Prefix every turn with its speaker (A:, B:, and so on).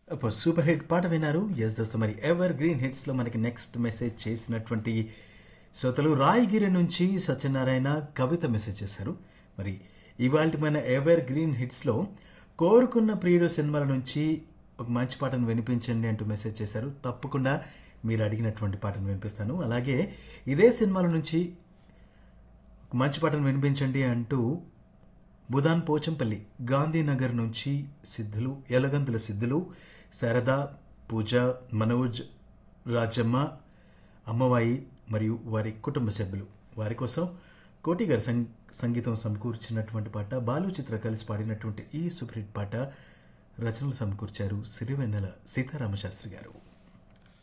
A: అప్పుడు super hit పాట విన్నారు ఎస్ దోస్త మరి ఎవర్ గ్రీన్ హిట్స్లో మనకి నెక్స్ట్ మెసేజ్ చేసినటువంటి శ్రోతలు రాయగిరి నుంచి సత్యనారాయణ కవిత మెసేజ్ చేశారు మరి ఇవాళ మన ఎవర్ గ్రీన్ హిట్స్లో కోరుకున్న ప్రియుడు సినిమాల నుంచి ఒక మంచి పాటను వినిపించండి అంటూ మెసేజ్ చేశారు తప్పకుండా మీరు అడిగినటువంటి పాటను వినిపిస్తాను అలాగే ఇదే సినిమాల నుంచి ఒక మంచి పాటను వినిపించండి అంటూ బుధాన్ పోచంపల్లి గాంధీనగర్ నుంచి సిద్ధులు ఎలగంతుల సిద్ధులు శారద పూజ మనోజ్ రాజమ్మ అమ్మవాయి మరియు వారి కుటుంబ సభ్యులు వారి కోసం కోటి గారి సం- సంగీతం సమకూర్చినటువంటి పాట బాలు చిత్ర కలిసి పాడినటువంటి ఈ సూపర్ హిట్ పాట రచనలు సమకూర్చారు సిరివెన్నెల సీతారామశాస్త్రి గారు